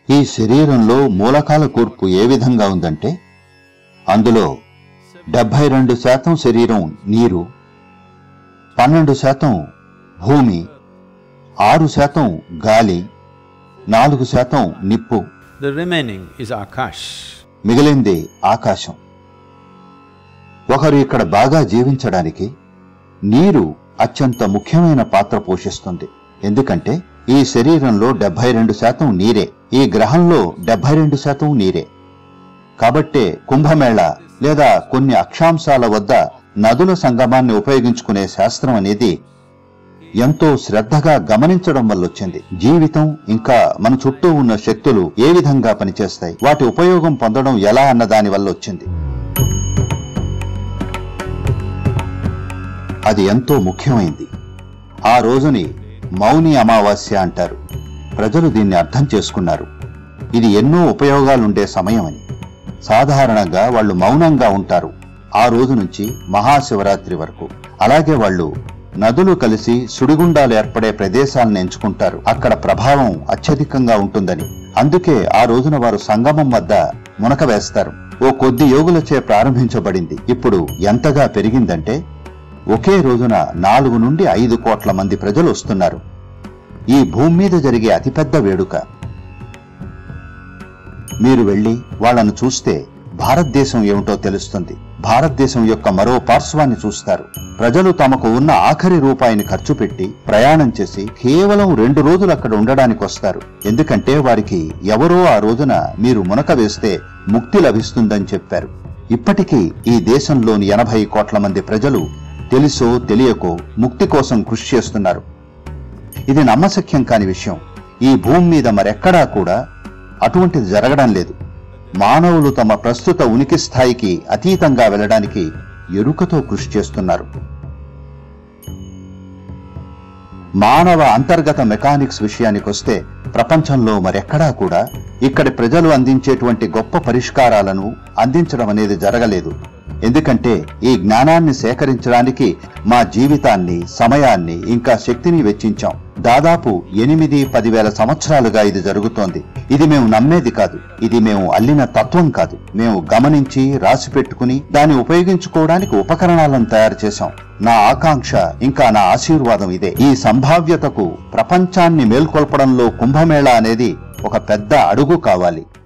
ఈ శరీరంలో మూలకాల కూర్పు ఏ విధంగా ఉందంటే అందులో డెబ్బై రెండు శాతం శరీరం నీరు పన్నెండు శాతం భూమి ఆరు శాతం గాలి నాలుగు శాతం నిప్పు The remaining is Akash. మిగిలింది ఆకాశం ఒకరు ఇక్కడ బాగా జీవించడానికి నీరు అత్యంత ముఖ్యమైన పాత్ర పోషిస్తుంది ఎందుకంటే ఈ శరీరంలో డెబ్బై రెండు శాతం నీరే ఈ గ్రహంలో డెబ్బై రెండు శాతం నీరే కాబట్టే కుంభమేళ లేదా కొన్ని అక్షాంశాల వద్ద నదుల సంగమాన్ని ఉపయోగించుకునే శాస్త్రం అనేది ఎంతో శ్రద్ధగా గమనించడం వల్ల వచ్చింది జీవితం ఇంకా మన చుట్టూ ఉన్న శక్తులు ఏ విధంగా పనిచేస్తాయి వాటి ఉపయోగం పొందడం ఎలా అన్న దాని వల్ల వచ్చింది అది ఎంతో ముఖ్యమైంది ఆ రోజుని మౌని అమావాస్య అంటారు ప్రజలు దీన్ని అర్థం చేసుకున్నారు ఇది ఎన్నో ఉపయోగాలుండే సమయం అని సాధారణంగా వాళ్ళు మౌనంగా ఉంటారు ఆ రోజు నుంచి మహాశివరాత్రి వరకు అలాగే వాళ్ళు నదులు కలిసి సుడిగుండాలు ఏర్పడే ప్రదేశాలను ఎంచుకుంటారు అక్కడ ప్రభావం అత్యధికంగా ఉంటుందని అందుకే ఆ రోజున వారు సంగమం వద్ద మునక వేస్తారు ఓ కొద్ది యోగులచే ప్రారంభించబడింది ఇప్పుడు ఎంతగా పెరిగిందంటే ఒకే రోజున నాలుగు నుండి ఐదు కోట్ల మంది ప్రజలు వస్తున్నారు ఈ భూమి మీద జరిగే అతిపెద్ద వేడుక మీరు వెళ్ళి వాళ్ళను చూస్తే భారతదేశం ఏమిటో తెలుస్తుంది భారతదేశం యొక్క మరో పార్శ్వాన్ని చూస్తారు ప్రజలు తమకు ఉన్న ఆఖరి రూపాయిని ఖర్చు పెట్టి ప్రయాణం చేసి కేవలం రెండు రోజులు అక్కడ ఉండడానికి వస్తారు ఎందుకంటే వారికి ఎవరో ఆ రోజున మీరు మునక వేస్తే ముక్తి లభిస్తుందని చెప్పారు ఇప్పటికీ ఈ దేశంలోని ఎనభై కోట్ల మంది ప్రజలు తెలుసో తెలియకో ముక్తి కోసం కృషి చేస్తున్నారు ఇది నమ్మశక్యం కాని విషయం ఈ భూమి మీద మరెక్కడా కూడా అటువంటిది జరగడం లేదు మానవులు తమ ప్రస్తుత ఉనికి స్థాయికి అతీతంగా వెళ్ళడానికి ఎరుకతో కృషి చేస్తున్నారు మానవ అంతర్గత మెకానిక్స్ విషయానికొస్తే ప్రపంచంలో మరెక్కడా కూడా ఇక్కడి ప్రజలు అందించేటువంటి గొప్ప పరిష్కారాలను అందించడం అనేది జరగలేదు ఎందుకంటే ఈ జ్ఞానాన్ని సేకరించడానికి మా జీవితాన్ని సమయాన్ని ఇంకా శక్తిని వెచ్చించాం దాదాపు ఎనిమిది పదివేల సంవత్సరాలుగా ఇది జరుగుతోంది ఇది మేము నమ్మేది కాదు ఇది మేము అల్లిన తత్వం కాదు మేము గమనించి రాసి పెట్టుకుని దాన్ని ఉపయోగించుకోవడానికి ఉపకరణాలను తయారు చేశాం నా ఆకాంక్ష ఇంకా నా ఆశీర్వాదం ఇదే ఈ సంభావ్యతకు ప్రపంచాన్ని మేల్కొల్పడంలో కుంభమేళా అనేది ఒక పెద్ద అడుగు కావాలి